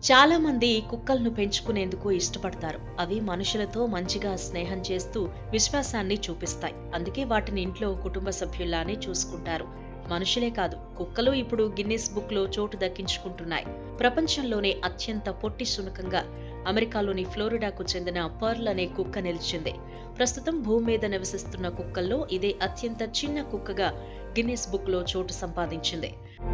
చాలా మంది కుక్కలను పెంచుకునేందుకు ఇష్టపడతారు అవి మనుషులతో మంచిగా స్నేహం చేస్తూ విశ్వాసాన్ని చూపిస్తాయి అందుకే వాటిని ఇంట్లో కుటుంబ సభ్యుల్లానే చూసుకుంటారు మనుషులే కాదు కుక్కలు ఇప్పుడు గిన్నిస్ బుక్ లో చోటు దక్కించుకుంటున్నాయి ప్రపంచంలోనే అత్యంత పొట్టి శునకంగా అమెరికాలోని ఫ్లోరిడాకు చెందిన పర్ల్ అనే కుక్క నిలిచింది ప్రస్తుతం భూమి మీద నివసిస్తున్న కుక్కల్లో ఇదే అత్యంత చిన్న కుక్కగా గిన్నిస్ బుక్ లో చోటు సంపాదించింది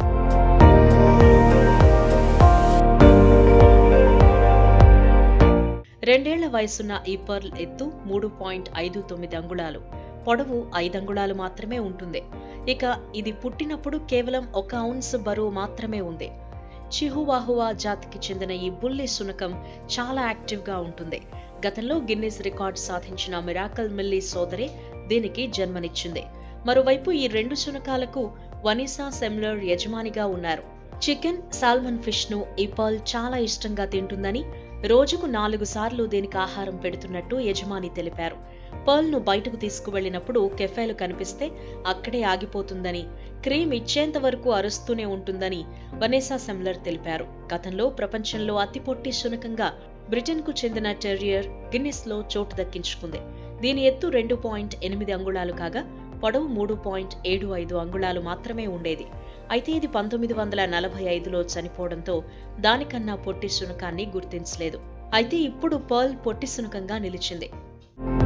రెండేళ్ల వయసున్న ఈ పర్ల్ ఎత్తు మూడు పాయింట్ ఐదు తొమ్మిది అంగుళాలు పొడవు ఐదు అంగుళాలు మాత్రమే ఉంటుంది ఇక ఇది పుట్టినప్పుడు కేవలం ఒక ఔన్స్ బరువు మాత్రమే ఉంది చిహువాహువా జాతికి చెందిన ఈ బుల్లి శునకం చాలా యాక్టివ్గా ఉంటుంది గతంలో గిన్నిస్ రికార్డ్ సాధించిన మిరాకల్ మిల్లీ సోదరి దీనికి జన్మనిచ్చింది మరోవైపు ఈ రెండు శునకాలకు వనిసా సెమ్లర్ యజమానిగా ఉన్నారు చికెన్ సాల్మన్ ఫిష్ ను ఈ పర్ల్ చాలా ఇష్టంగా తింటుందని రోజుకు నాలుగు సార్లు దీనికి ఆహారం పెడుతున్నట్టు యజమాని తెలిపారు పర్ల్ ను బయటకు తీసుకువెళ్లినప్పుడు కెఫేలు కనిపిస్తే అక్కడే ఆగిపోతుందని క్రీమ్ ఇచ్చేంత వరకు అరుస్తూనే ఉంటుందని వనేసా సెమ్లర్ తెలిపారు గతంలో ప్రపంచంలో అతి పొట్టి శునకంగా బ్రిటన్ కు చెందిన టెర్రియర్ గిన్నిస్ లో చోటు దక్కించుకుంది దీని ఎత్తు రెండు పాయింట్ ఎనిమిది అంగుళాలు కాగా పొడవు మూడు పాయింట్ ఏడు ఐదు అంగుళాలు మాత్రమే ఉండేది అయితే ఇది పంతొమ్మిది వందల నలభై ఐదులో చనిపోవడంతో దానికన్నా పొట్టి శునకాన్ని గుర్తించలేదు అయితే ఇప్పుడు పర్ల్ పొట్టి శునకంగా నిలిచింది